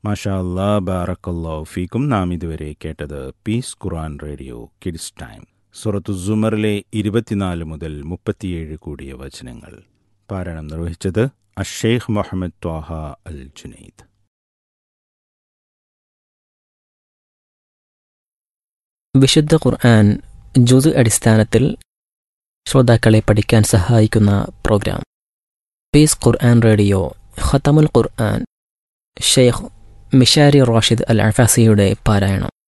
മാഷാ അല്ലാ ബാറക്കല്ലോ ഫീക്കും നാം ഇതുവരെ കേട്ടത് peace Quran radio kids time സുറത്തു സുമറിലെ ഇരുപത്തിനാല് മുതൽ മുപ്പത്തിയേഴ് കൂടിയ വചനങ്ങൾ പാരായണം നിർവഹിച്ചത് അഷേഖ് മുഹമ്മദ് ത്വാഹ അൽ ജുനൈദ് വിശുദ്ധ ഖുർആൻ ജുസ് അടിസ്ഥാനത്തിൽ ശ്രോതാക്കളെ പഠിക്കാൻ സഹായിക്കുന്ന പ്രോഗ്രാം പീസ് ഖുർആൻ റേഡിയോ ഖത്തമുൽ Quran Sheikh Mishari Rashid al അഫാസിയുടെ പാരായണം